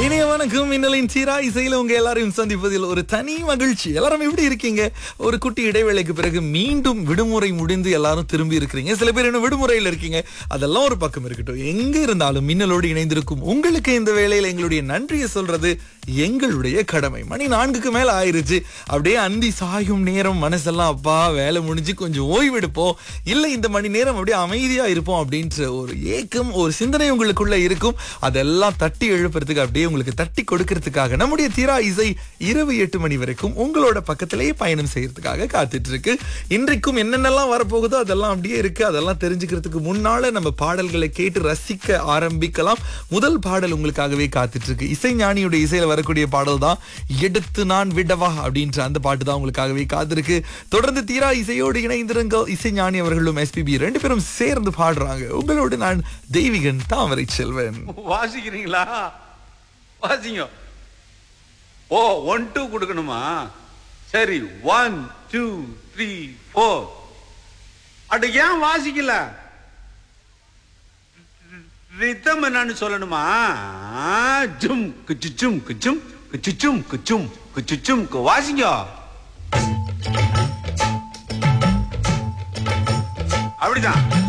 இனிய வணக்கம் மின்னலின் சீரா இசையில உங்க எல்லாரையும் சந்திப்பதில் ஒரு தனி மகிழ்ச்சி எல்லாரும் எப்படி இருக்கீங்க ஒரு குட்டி இடைவேளைக்கு பிறகு மீண்டும் விடுமுறை முடிந்து எல்லாரும் திரும்பி இருக்கிறீங்க சில பேர் இன்னும் விடுமுறையில் இருக்கீங்க அதெல்லாம் ஒரு பக்கம் இருக்கட்டும் எங்க இருந்தாலும் மின்னலோடு இணைந்திருக்கும் உங்களுக்கு இந்த வேளையில எங்களுடைய நன்றியை சொல்றது எங்களுடைய கடமை மணி நான்குக்கு மேல ஆயிருச்சு அப்படியே அந்தி சாயும் நேரம் மனசெல்லாம் அப்பா வேலை முடிஞ்சு கொஞ்சம் ஓய்வெடுப்போம் இல்லை இந்த மணி நேரம் அப்படியே அமைதியா இருப்போம் அப்படின்ற ஒரு ஏக்கம் ஒரு சிந்தனை உங்களுக்குள்ள இருக்கும் அதெல்லாம் தட்டி எழுப்புறதுக்கு அப்படியே உங்களுக்கு தட்டி கொடுக்கறதுக்காக நம்முடைய தீரா இசை இரவு எட்டு மணி வரைக்கும் உங்களோட பக்கத்திலேயே பயணம் செய்யறதுக்காக காத்துட்டு இருக்கு இன்றைக்கும் என்னென்னலாம் வரப்போகுதோ அதெல்லாம் அப்படியே இருக்கு அதெல்லாம் தெரிஞ்சுக்கிறதுக்கு முன்னால நம்ம பாடல்களை கேட்டு ரசிக்க ஆரம்பிக்கலாம் முதல் பாடல் உங்களுக்காகவே காத்துட்டு இருக்கு இசைஞானியோட இசையில வரக்கூடிய பாடல் தான் எடுத்து நான் விடவா அப்படின்ற அந்த பாட்டு தான் உங்களுக்காகவே காத்திருக்கு தொடர்ந்து தீரா இசையோடு இணைந்திருங்க இசைஞானி அவர்களும் எஸ்பிபி ரெண்டு பேரும் சேர்ந்து பாடுறாங்க உங்களோடு நான் தெய்வீகன் தாமரை செல்வன் வாசிக்கிறீங்களா வாசிங்க ஓ ஒன் டூ கொடுக்கணுமா சரி ஒன் டூ த்ரீ ஃபோர் அட ஏன் வாசிக்கல ரித்தம் என்னன்னு சொல்லணுமா ஜும் குச்சுச்சும் குச்சும் குச்சுச்சும் குச்சும் குச்சுச்சும் கு- வாசிங்க அப்படிதான்